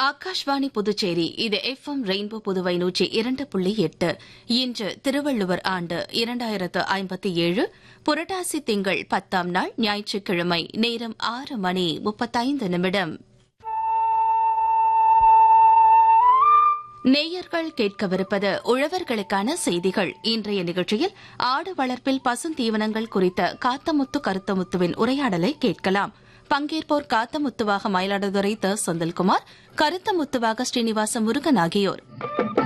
ஆகாஷ்வாணி புதுச்சேரி இது F M rainbow Puduvai நூற்றி இரண்டு புள்ளி எட்டு இன்று திருவள்ளுவர் ஆண்டு இரண்டாயிரத்து ஐம்பத்தி ஏழு புரட்டாசி திங்கள் பத்தாம் நாள் ஞாயிற்றுக்கிழமை நேரம் ஆறு மணி முப்பத்தைந்து நிமிடம் நேயர்கள் கேட்கவிருப்பது உழவர்களுக்கான செய்திகள் இன்றைய நிகழ்ச்சியில் ஆடு வளர்ப்பில் பசுந்தீவனங்கள் குறித்த காத்தமுத்து கருத்தமுத்துவின் உரையாடலை கேட்கலாம் பங்கேற்போர் காத்தமுத்துவாக மயிலாடுதுறை த செந்தில்குமார் கருத்தமுத்துவாக ஸ்ரீனிவாச முருகன் ஆகியோர்